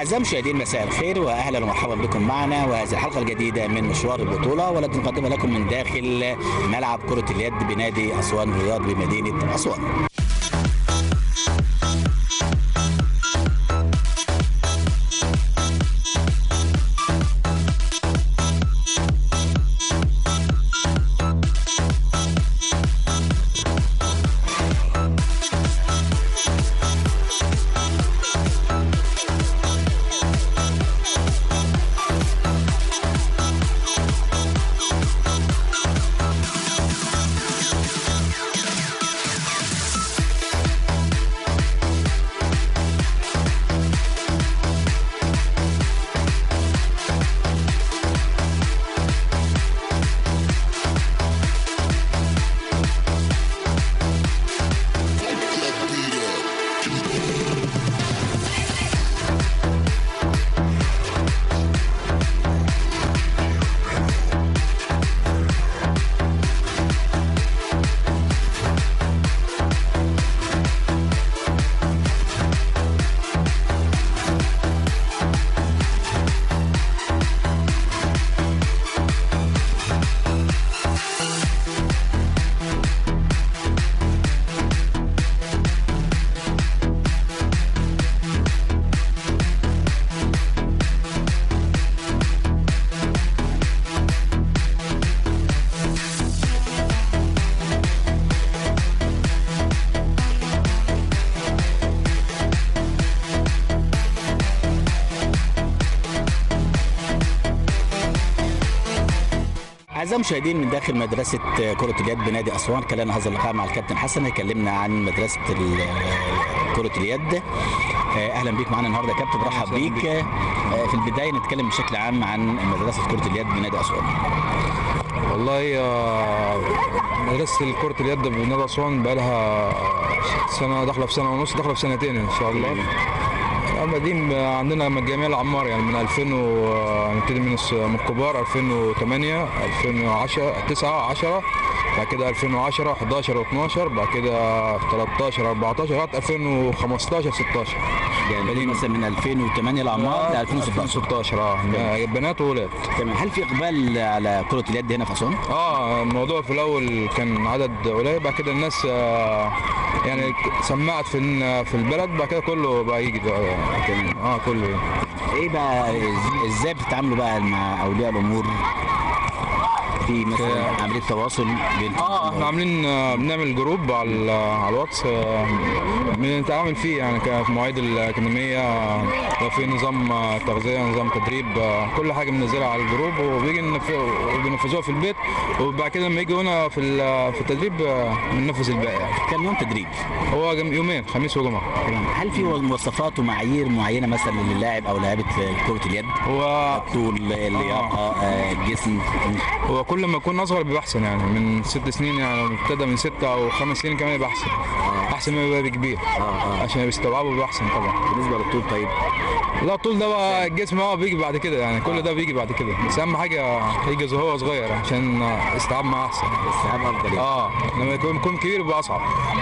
أعزائي المشاهدين مساء الخير وأهلا ومرحبا بكم معنا وهذه الحلقة الجديدة من مشوار البطولة والتي نقدمها لكم من داخل ملعب كرة اليد بنادي أسوان الرياض بمدينة أسوان أعزائي المشاهدين من داخل مدرسة كرة اليد بنادي أسوان كان لنا هذا اللقاء مع الكابتن حسن اتكلمنا عن مدرسة ال- كرة اليد آه، أهلا بيك معانا النهارده يا كابتن برحب بيك آه، في البداية نتكلم بشكل عام عن مدرسة كرة اليد بنادي أسوان والله آه، مدرسة كرة اليد بنادي أسوان بقى لها سنة داخلة في سنة ونص داخلة في سنتين إن شاء الله آه، بادئين عندنا من جميع الأعمار يعني من 2000 و آه، نبتدي من الص- من الكبار 2008 2010 9 10 بعد كده 2010 11 و12 بعد كده 13 14 لغاية 2015 16 يعني مثلا من 2008 الأعمار ل 2016 2016 اه بنات وولاد تمام هل في إقبال على كرة اليد هنا في أسوان؟ اه الموضوع في الاول كان عدد قليل بعد كده الناس آه يعني سمعت في ال- في البلد بعد كده كله بقى يجي بقى اه كله يجي. ايه بقى إز- ازاي بتتعاملوا بقى مع اولياء الامور في مثلا عمليه تواصل بين اه احنا عاملين آه، بنعمل جروب على ال- على الواتس آه، بنتعامل فيه يعني ك- في مواعيد الاكاديميه آه، لو في نظام آه، تغذيه نظام تدريب آه، كل حاجه بننزلها على الجروب وبيجي ننف- وبننفذوها في البيت وبعد كده لما يجي هنا في ال- في التدريب آه، بننفذ الباقي يعني. كم يوم تدريب هو جم- يومين خميس وجمعه تمام هل في مواصفات ومعايير معينه مثلا للاعب او لاعبه كره اليد هو طول اللياقه آه، الجسم هو كل ما يكون اصغر بيبقى احسن يعني من ست سنين يعني لو ابتدى من ستة او خمس سنين كمان يبقى احسن احسن ما يبقى كبير اه عشان بيستوعبوا بيبقى احسن طبعا بالنسبه للطول طيب لا الطول ده بقى الجسم اه بيجي بعد كده يعني كل ده بيجي بعد كده بس اهم حاجه يجي وهو صغير عشان استيعاب معاه احسن السحاب افضل يعني. اه لما يكون يكون كبير بيبقى اصعب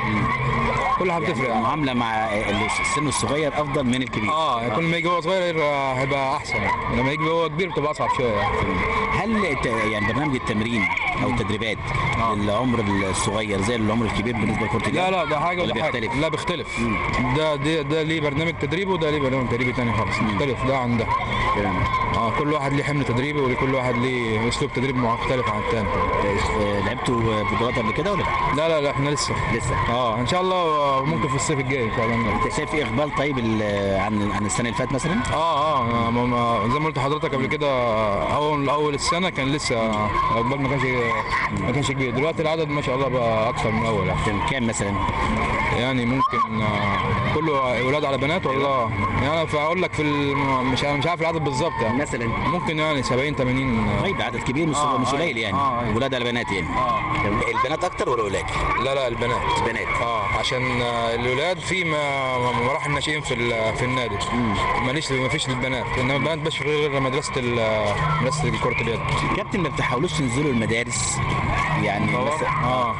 كل حاجه بتفرق يعني. المعامله مع السن الصغير افضل من الكبير اه كل ما يجي هو صغير آه، هيبقى احسن يعني. لما يجي هو كبير بتبقى اصعب شويه يعني. هل الت- يعني برنامج التمرين او التدريبات للعمر الصغير زي العمر الكبير بالنسبه لكره اليد لا لا ده حاجه ولا وده حاجه بيختلف؟ لا بيختلف ده ده ده ليه برنامج تدريبي وده ليه برنامج تدريبي تاني خالص مختلف ده عن ده تمام. اه كل واحد ليه حمل تدريبي وكل واحد ليه اسلوب تدريب مختلف عن التاني آه، لعبتوا بطولات قبل كده ولا لا؟ لا لا لا احنا لسه لسه اه ان شاء الله آه، ممكن في الصيف الجاي ان شاء الله نلعب. انت شايف في اقبال طيب ال- عن عن السنه اللي فاتت مثلا؟ اه اه ما- ما- زي ما قلت لحضرتك قبل كده اول اول السنه كان لسه الاقبال ما كانش ما كانش كبير دلوقتي العدد ما شاء الله بقى اكثر من الاول يعني. كان كام مثلا؟ يعني ممكن آه، كله اولاد على بنات ولا يعني فاقول لك في الم... مش مش عارف العدد بالظبط يعني مثلا ممكن يعني 70 80 آه. طيب عدد كبير مش آه، مش آه، قليل يعني آه، أيوة. ولاد على بنات يعني اه البنات اكتر ولا اولاد؟ لا لا البنات بنات اه عشان آه، الاولاد في ما- مراحل ناشئين في ال- في النادي ماليش ما فيش للبنات انما البنات بس غير مدرسه ال- مدرسه كره اليد كابتن ما بتحاولوش تنزلوا المدارس يعني طبعا مثلا اه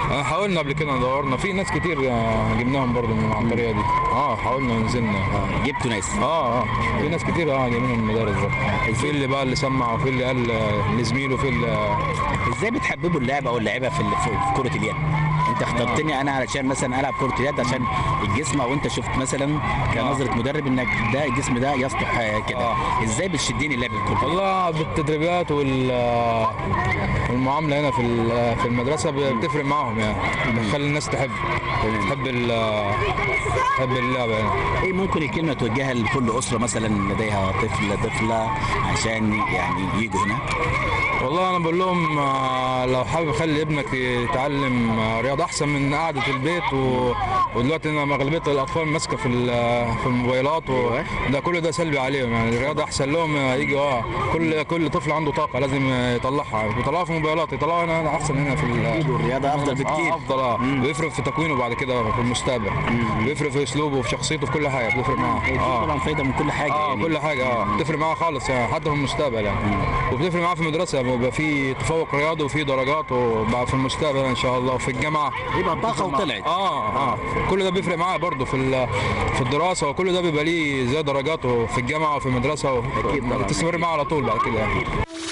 آه، حاولنا قبل كده دورنا في ناس كتير آه، جبناهم برضه من على الطريقه دي اه حاولنا ونزلنا جبتوا ناس اه اه في ناس كتير اه جايين من المدارس ده في اللي بقى اللي سمع وفي اللي قال آه، لزميله في اللي ازاي بتحببوا اللاعب او اللاعيبه في ال- في في كره اليد انت اخترتني انا علشان مثلا العب كره اليد عشان الجسم او انت شفت مثلا كنظره مدرب انك ده الجسم ده يصلح آه، كده آه. ازاي بتشدني اللعب الكره اليد؟ والله بالتدريبات وال والمعامله هنا في ال- في المدرسه بتفرق معاهم يعني بتخلي الناس تحب تحب ال- تحب اللعبه يعني ايه ممكن الكلمه توجهها لكل اسره مثلا لديها طفل طفله عشان يعني يجوا هنا والله انا بقول لهم آه، لو حابب اخلي ابنك يتعلم آه، رياضه احسن من قعده البيت و... ودلوقتي انا اغلبيه الاطفال ماسكه في ال- في الموبايلات وده كل ده سلبي عليهم يعني الرياضه احسن لهم آه، يجي اه كل كل طفل عنده طاقه لازم آه، يطلعها يطلعها في الموبايلات يطلعها هنا احسن هنا في ال- اكيد والرياضه افضل بكتير اه افضل اه بيفرق في تكوينه بعد كده في المستقبل بيفرق في اسلوبه وفي شخصيته في كل حاجه بيفرق معاه في اه طبعا فايده من كل حاجه اه يعني. كل حاجه اه بتفرق معاه خالص يعني حتى في المستقبل يعني وبتفرق معاه في المدرسه بيبقى في تفوق رياضي وفي درجات وبقى في المستقبل ان شاء الله وفي الجامعه يبقى طاقه بتفرق معاه. وطلعت اه اه كل ده بيفرق معاه برضه في ال- في الدراسه وكل ده بيبقى ليه زي درجاته في الجامعه وفي المدرسه و... أكيد طبعاً. تستمر معاه على طول بعد كده يعني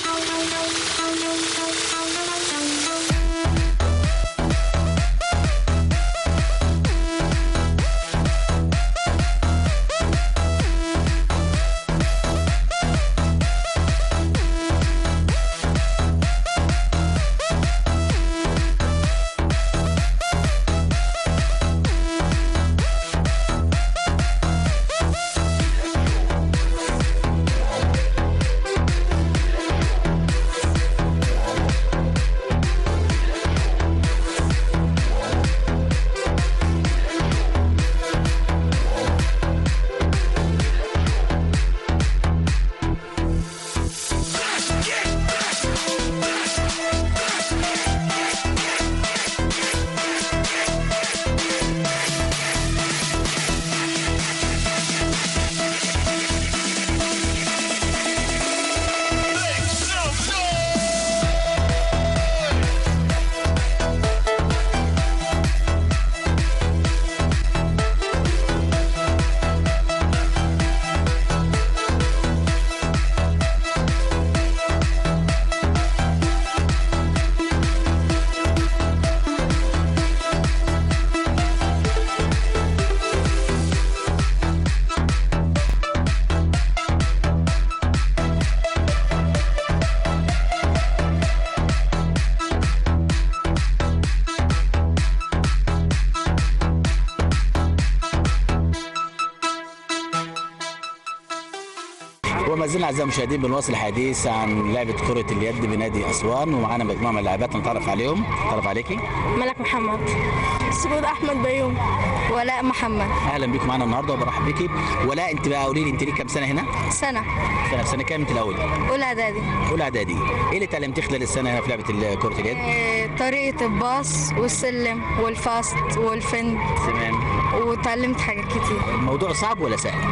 وما زلنا اعزائي المشاهدين بنواصل الحديث عن لعبه كره اليد بنادي اسوان ومعانا مجموعه من اللاعبات نتعرف عليهم نتعرف عليكي ملك محمد سجود احمد بيوم ولاء محمد اهلا بيكم معانا النهارده وبرحب بيكي ولا انت بقى قولي لي انت ليك كام سنه هنا؟ سنة سنه سنه كام انت الاول؟ أولى إعدادي اولى اعدادي ايه اللي اتعلمتيه خلال السنه هنا في لعبه ال- كره اليد؟ آه، طريقة الباص والسلم والفاست والفند تمام وتعلمت حاجات كتير الموضوع صعب ولا سهل؟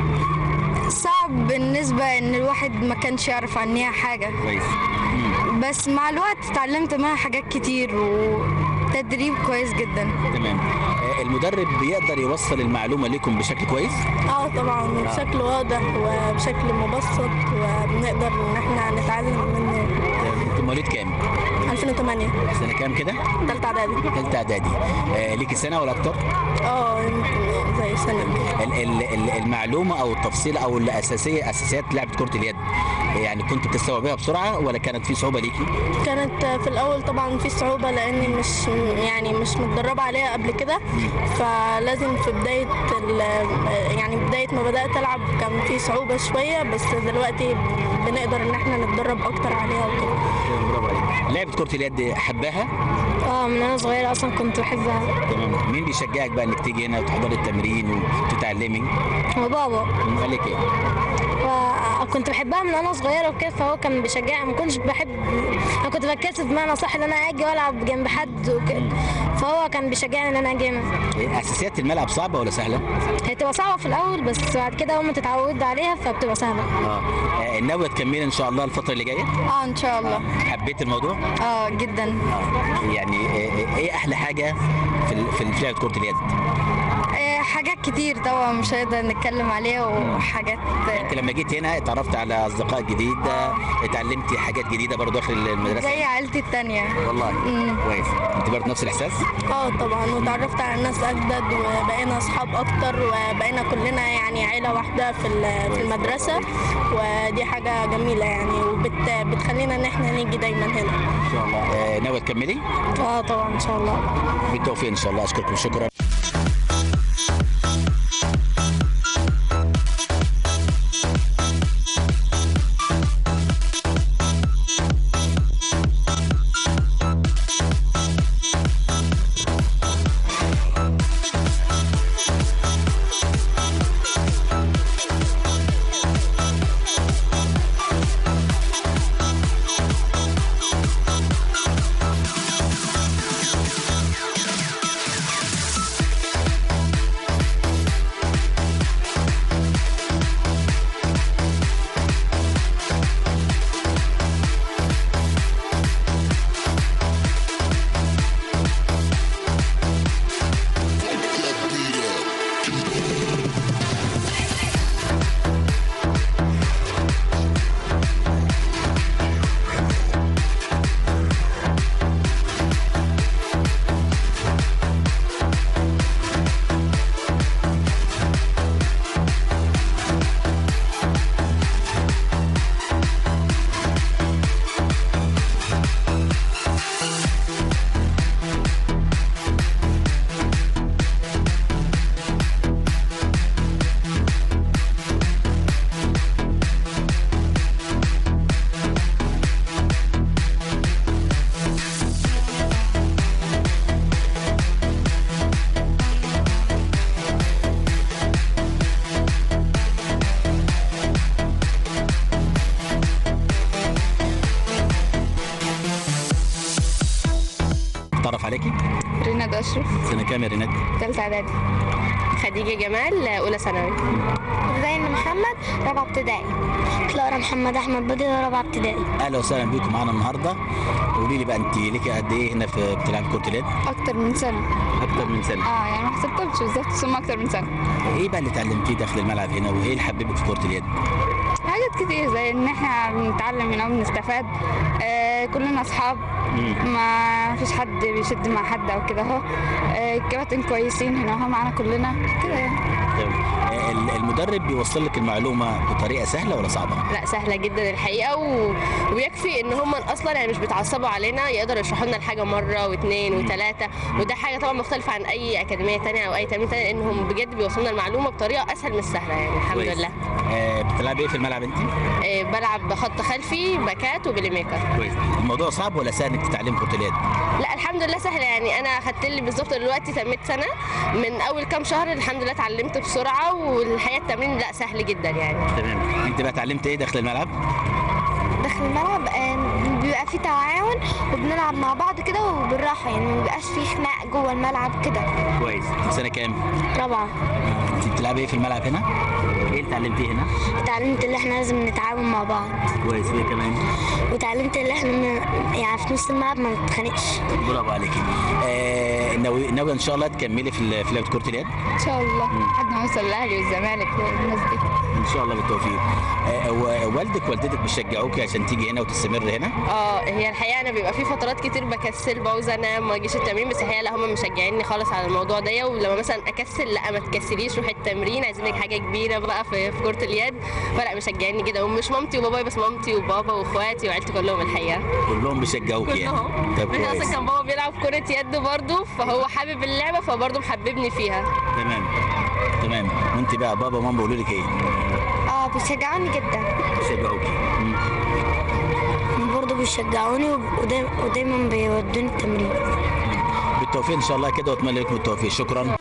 صعب بالنسبة إن الواحد ما كانش يعرف عنها حاجة كويس بس مع الوقت اتعلمت منها حاجات كتير وتدريب كويس جدا تمام آه، المدرب بيقدر يوصل المعلومه لكم بشكل كويس؟ اه طبعا بشكل واضح وبشكل مبسط وبنقدر ان احنا نتعلم منه آه، انت مواليد كام؟ 2008 سنه كام كده؟ تالتة اعدادي ثالثه اعدادي آه، ليكي سنه ولا اكتر؟ اه يمكن زي سنة كده. ال- ال- ال- المعلومه او التفصيل او الاساسيه اساسيات لعبه كره اليد يعني كنت بتستوعبيها بسرعه ولا كانت في صعوبه ليكي؟ كانت في الاول طبعا في صعوبة لاني مش يعني مش متدربة عليها قبل كده فلازم في بداية ال- يعني بداية ما بدأت العب كان في صعوبة شوية بس دلوقتي بنقدر ان احنا نتدرب اكتر عليها وكده برافو عليك. لعبه كره اليد حباها؟ اه من أنا صغيرة أصلا كنت بحبها تمام مين بيشجعك بقى انك تيجي هنا وتحضري التمرين وتتعلمي؟ وبابا قال لك ايه؟ كنت بحبها من وانا صغيره وكده فهو كان بيشجعني ما كنتش بحب انا كنت بتكسف بمعنى صح ان انا اجي والعب جنب حد وكده فهو كان بيشجعني ان انا اجي هنا إيه، اساسيات الملعب صعبه ولا سهله؟ هي تبقى صعبه في الاول بس بعد كده اول ما تتعود عليها فبتبقى سهله اه آه، ناويه تكملي ان شاء الله الفتره اللي جايه؟ اه ان شاء الله حبيت الموضوع؟ اه جدا يعني آه، ايه احلى حاجه في ال- في لعبه كره اليد؟ آه حاجات كتير طبعا مش هنقدر نتكلم عليها وحاجات انت لما جيت هنا اتعرفت على اصدقاء جديده اتعلمتي حاجات جديده برضو داخل المدرسه زي عيلتي التانية والله مم. كويس انت برضو نفس الاحساس اه طبعا وتعرفت على ناس اجدد وبقينا اصحاب اكتر وبقينا كلنا يعني عيله واحده في ال- في المدرسه ودي حاجه جميله يعني وبتخلينا ان احنا نيجي دايما هنا ان شاء الله آه، ناويه تكملي اه طبعا ان شاء الله بالتوفيق ان شاء الله اشكركم شكرا اتعرف عليكي ريناد اشرف سنه كام يا ريناد ثالثه اعدادي خديجه جمال اولى ثانوي زين محمد رابعه ابتدائي كلارا محمد احمد بدر رابعه ابتدائي اهلا وسهلا بيكم معانا النهارده قولي لي بقى انت ليكي قد ايه هنا في بتلعبي كره اليد اكتر من سنه اكتر من سنه اه يعني ما حسبتش بالظبط بس هم اكتر من سنه ايه بقى اللي اتعلمتيه داخل الملعب هنا وايه اللي حببك في كره اليد حاجات كتير زي ان احنا بنتعلم هنا وبنستفاد آه كلنا اصحاب ما فيش حد بيشد مع حد او كده اهو آه الكباتن كويسين هنا اهو معانا كلنا كده يعني تمام. آه، ال- المدرب بيوصل لك المعلومه بطريقه سهله ولا صعبه لا سهله جدا الحقيقه و... ويكفي ان هم اصلا يعني مش بيتعصبوا علينا يقدروا يشرحوا لنا الحاجه مره واثنين وثلاثه وده حاجه طبعا مختلفه عن اي اكاديميه تانية او اي تمرين تاني انهم بجد بيوصلوا لنا المعلومه بطريقه اسهل من السهله يعني الحمد كويس. لله آه، بتلعبي ايه في الملعب انت آه، بلعب خط خلفي باكات وبلاي ميكر كويس الموضوع صعب ولا سهل انك تتعلم كره اليد لا الحمد لله سهله يعني انا خدت لي بالظبط دلوقتي تميت سنه من اول كام شهر الحمد لله اتعلمت بسرعه والحقيقه التمرين لا سهل جدا يعني تمام انت بقى اتعلمت ايه داخل الملعب داخل الملعب آم، بيبقى في تعاون وبنلعب مع بعض كده وبالراحه يعني ما بيبقاش في خناق جوه الملعب كده كويس انت سنه كام رابعه انت بتلعبي ايه في الملعب هنا ايه اللي اتعلمتيه هنا اتعلمت اللي احنا لازم نتعاون مع بعض كويس وايه كمان وتعلمت اللي احنا م- يعني في نص الملعب ما نتخانقش برافو عليكي آه ناوي ناوي ان شاء الله تكملي في ال- في لعبه كره اليد ان شاء الله لحد ما نوصل الاهلي والزمالك والناس دي ان شاء الله بالتوفيق آه و- والدك والدتك بيشجعوكي عشان تيجي هنا وتستمر هنا اه هي الحقيقه انا بيبقى في فترات كتير بكسل بعوز انام ما اجيش التمرين بس الحقيقه لا هم مشجعيني خالص على الموضوع ده ولما مثلا اكسل لا ما تكسليش روحي التمرين عايزين لك حاجه كبيره بقى في, في كره اليد فلا مشجعيني جدا ومش مامتي وبابايا بس مامتي وبابا واخواتي وعيلتي كلهم الحقيقه كلهم بيشجعوكي يعني كلهم طب اصلا كويس كان بابا بيلعب كره يد برضه فهو حابب اللعبه فبرضه محببني فيها تمام تمام وانت بقى بابا وماما بيقولوا لك ايه اه بيشجعوني جدا بيشجعوكي مم. برضه بيشجعوني ودايما, ودايما بيودوني التمرين بالتوفيق ان شاء الله كده واتمنى لكم التوفيق شكرا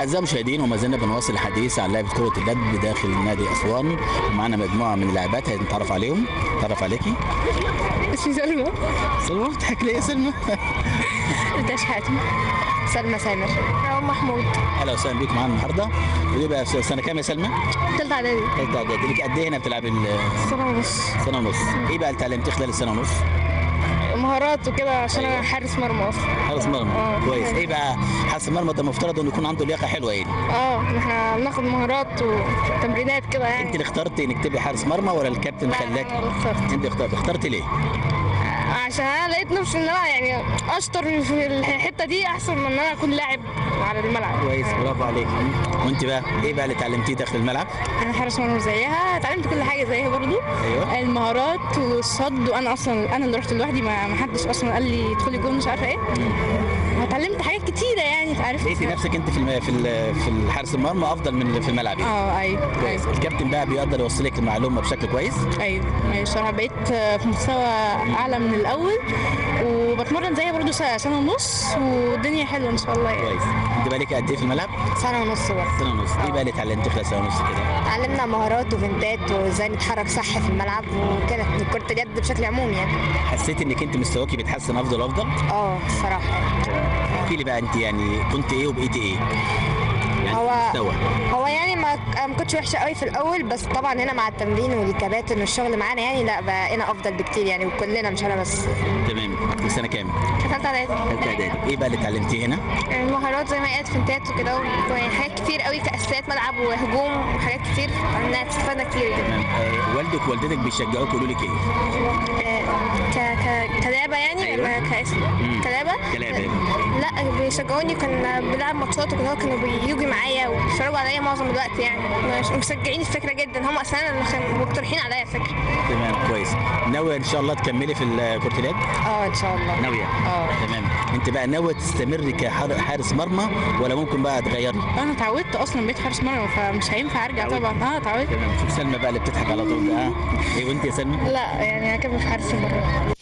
أعزائي المشاهدين وما زلنا بنواصل الحديث عن لعبة كرة اليد بداخل نادي أسوان ومعنا مجموعة من اللاعبات هنتعرف عليهم تعرف عليكي اسمي سلمى سلمى بتضحك ليه يا سلمى؟ داش حاتم سلمى سامر رام محمود أهلا وسهلا بيك معانا النهاردة ودي بقى في سنة كام يا سلمى؟ تالتة اعدادي تالتة إعدادي ليك قد إيه هنا بتلعب ال- سنة ونص سنة ونص إيه بقى اللي اتعلمتيه خلال السنة ونص؟ مهارات وكده عشان انا حارس مرمى اصلا حارس مرمى آه. كويس إيه بقى حارس المرمى ده مفترض إنه يكون عنده لياقة حلوة يعني اه احنا بناخد مهارات وتمرينات كده أنت يعني اللي اخترتي إنك تبقي حارس مرمى ولا الكابتن لا، خلاك؟ أنا اللي اخترت. أنت اخترت اخترتي ليه؟ عشان انا لقيت نفسي ان انا يعني اشطر في الحته دي احسن من ان انا اكون لاعب على الملعب كويس برافو عليك وانت بقى ايه بقى اللي اتعلمتيه داخل الملعب؟ انا حارس مرمى زيها اتعلمت كل حاجه زيها برضو ايوه المهارات والصد وانا اصلا انا اللي رحت لوحدي ما ما حدش اصلا قال لي ادخلي جول مش عارفه ايه اتعلمت حاجات كتيره يعني اتعرفت لقيتي نفسك انت في الم... في ال... في الحارس المرمى افضل من اللي في الملعب يعني. اه ايوه كويس ايوه الكابتن بقى بيقدر يوصلك المعلومه بشكل كويس ايوه ايوه الصراحه بقيت في مستوى اعلى من الاول وبتمرن زيها برضو سنه سنة ونص والدنيا حلوه ان شاء الله يعني كويس انت بقى لك قد ايه في الملعب؟ سنه ونص برضه سنه ونص ايه بقى اللي اتعلمتيه خلال سنه ونص كده؟ اتعلمنا مهارات وفنتات وازاي نتحرك صح في الملعب وكده كرة اليد بشكل عمومي يعني حسيت انك انت مستواكي بيتحسن افضل وافضل؟ اه الصراحة احكي لي بقى انت يعني كنت ايه وبقيتي ايه؟ يعني هو- مستوى هو يعني ما أنا ما كنتش وحشة قوي في الأول بس طبعا هنا مع التمرين والكباتن والشغل معانا يعني لا بقينا أفضل بكتير يعني وكلنا مش أنا بس تمام في سنه كام؟ ثالثه اعدادي ثالثه اعدادي ايه بقى اللي اتعلمتيه هنا؟ المهارات زي ما قالت فنتات وكده وحاجات كتير قوي كاساسيات ملعب وهجوم وحاجات كتير انها استفدنا كتير يعني تمام آه، والدك ووالدتك بيشجعوك يقولوا لك ايه؟ ك ك كلعبه يعني أيوة. ولا كاسم مم. كلعبه كلعبة. لا بيشجعوني كنا بنلعب ماتشات وكده كانوا بييجوا معايا وبيتفرجوا عليا معظم الوقت يعني مش- مشجعين الفكره جدا هم اصلا اللي كانوا مقترحين عليا الفكره تمام كويس ناويه ان شاء الله تكملي في ال- كره اليد؟ اه إن شاء الله ناويه اه تمام انت بقى ناويه تستمري كحارس مرمى ولا ممكن بقى تغيري انا اتعودت اصلا بقيت حارس مرمى فمش هينفع ارجع اتعودت. طبعا اه اتعودت تمام شوف سلمى بقى اللي بتضحك على طول ده ها ايه وانت يا سلمى لا يعني هكمل في حارس المرمى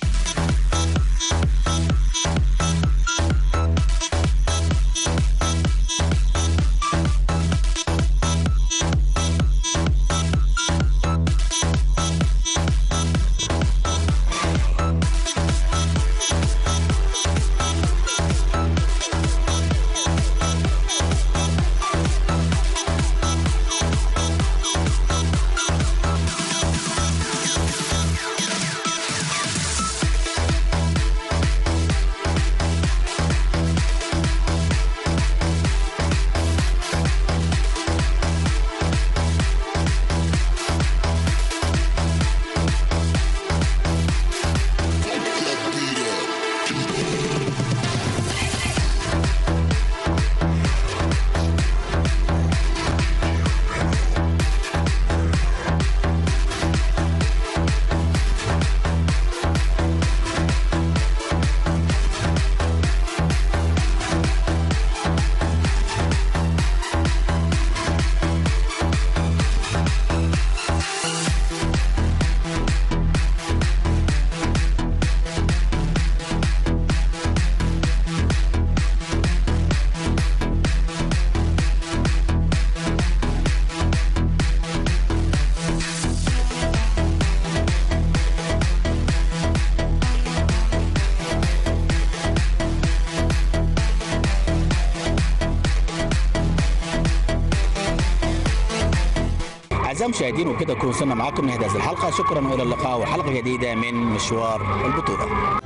اعزائي المشاهدين وكده نكون وصلنا معاكم لنهايه هذه الحلقه شكرا والى اللقاء وحلقه جديده من مشوار البطوله